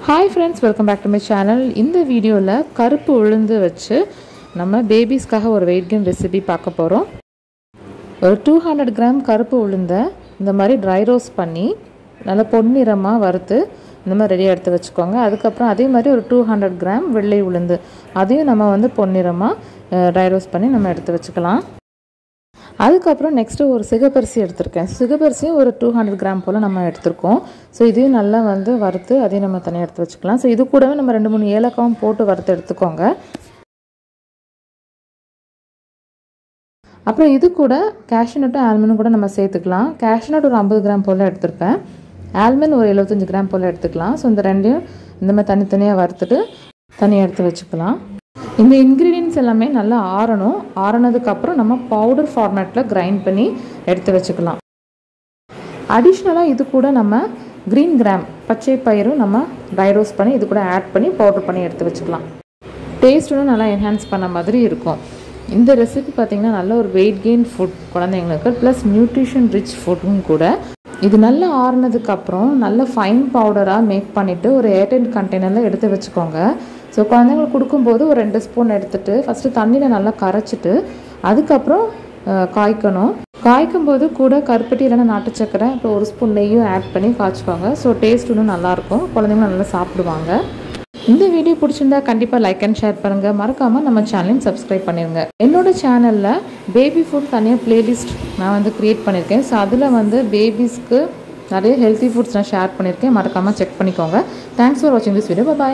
hi friends welcome back to my channel இந்த வீடியோவில் கருப்பு உளுந்து வச்சு நம்ம பேபிஸ்க்காக ஒரு வெயிட் கெயின் ரெசிபி பார்க்க போகிறோம் ஒரு டூ ஹண்ட்ரட் கிராம் கருப்பு உளுந்தை இந்த மாதிரி ட்ரை ரோஸ்ட் பண்ணி நல்லா பொன்னிறமாக வறுத்து இந்த மாதிரி ரெடியாக எடுத்து வச்சுக்கோங்க அதுக்கப்புறம் அதே மாதிரி ஒரு டூ ஹண்ட்ரட் கிராம் வெள்ளை உளுந்து அதையும் நம்ம வந்து பொன்னிறமாக ட்ரை ரோஸ்ட் பண்ணி நம்ம எடுத்து வச்சுக்கலாம் அதுக்கப்புறம் நெக்ஸ்ட்டு ஒரு சிகப்பரிசி எடுத்திருக்கேன் சிகப்பரிசியும் ஒரு டூ ஹண்ட்ரட் கிராம் போல் நம்ம எடுத்திருக்கோம் ஸோ இதையும் நல்லா வந்து வறுத்து அதையும் நம்ம தனியாக எடுத்து வச்சுக்கலாம் ஸோ இது கூடவே நம்ம ரெண்டு மூணு ஏலக்காவும் போட்டு வறுத்து எடுத்துக்கோங்க அப்புறம் இது கூட கேஷ்யூநட்டும் ஆல்மண்டும் கூட நம்ம சேர்த்துக்கலாம் கேஷ்யூநட் ஒரு ஐம்பது கிராம் போல் எடுத்திருக்கேன் ஆல்மண்ட் ஒரு எழுபத்தஞ்சு கிராம் போல் எடுத்துக்கலாம் ஸோ இந்த ரெண்டையும் இந்த மாதிரி தனித்தனியாக வறுத்துட்டு தனியாக எடுத்து வச்சுக்கலாம் இந்த இன்க்ரீடியன்ஸ் எல்லாமே நல்லா ஆறணும் ஆறினதுக்கப்புறம் நம்ம பவுடர் ஃபார்மேட்டில் கிரைண்ட் பண்ணி எடுத்து வச்சுக்கலாம் அடிஷ்னலாக இது கூட நம்ம க்ரீன் கிராம் பச்சை பயிரும் நம்ம ட்ரை ரோஸ்ட் பண்ணி இது கூட ஆட் பண்ணி பவுடர் பண்ணி எடுத்து வச்சுக்கலாம் டேஸ்ட்டும் நல்லா என்ஹான்ஸ் பண்ண மாதிரி இருக்கும் இந்த ரெசிபி பார்த்திங்கன்னா நல்ல ஒரு வெயிட் கெயின் ஃபுட் குழந்தைங்களுக்கு ப்ளஸ் நியூட்ரிஷன் ரிச் ஃபுட்டும் கூட இது நல்லா ஆறுனதுக்கப்புறம் நல்ல ஃபைன் பவுடராக மேக் பண்ணிவிட்டு ஒரு ஏர்டைட் கண்டெய்னரில் எடுத்து வச்சுக்கோங்க ஸோ குழந்தைங்களுக்கு கொடுக்கும்போது ஒரு ரெண்டு ஸ்பூன் எடுத்துகிட்டு ஃபஸ்ட்டு தண்ணியில் நல்லா கரைச்சிட்டு அதுக்கப்புறம் காய்க்கணும் காய்க்கும் போது கூட கருப்பட்டி இல்லைன்னா நாட்டு சக்கரை அப்புறம் ஒரு ஸ்பூன் நெய்யும் ஆட் பண்ணி காய்ச்சுவாங்க ஸோ டேஸ்ட் இன்னும் நல்லாயிருக்கும் குழந்தைங்களும் நல்லா சாப்பிடுவாங்க இந்த வீடியோ பிடிச்சிருந்தா கண்டிப்பாக லைக் அண்ட் ஷேர் பண்ணுங்கள் மறக்காமல் நம்ம சேனலையும் சப்ஸ்கிரைப் பண்ணிடுங்க என்னோட சேனலில் பேபி ஃபுட் தனியாக பிளேலிஸ்ட் நான் வந்து க்ரியேட் பண்ணியிருக்கேன் ஸோ அதில் வந்து பேபிஸ்க்கு நிறைய ஹெல்த்தி ஃபுட்ஸ் நான் ஷேர் பண்ணியிருக்கேன் மறக்காமல் செக் பண்ணிக்கோங்க தேங்க்ஸ் ஃபார் வாட்சிங் திஸ் வீடியோ பாய்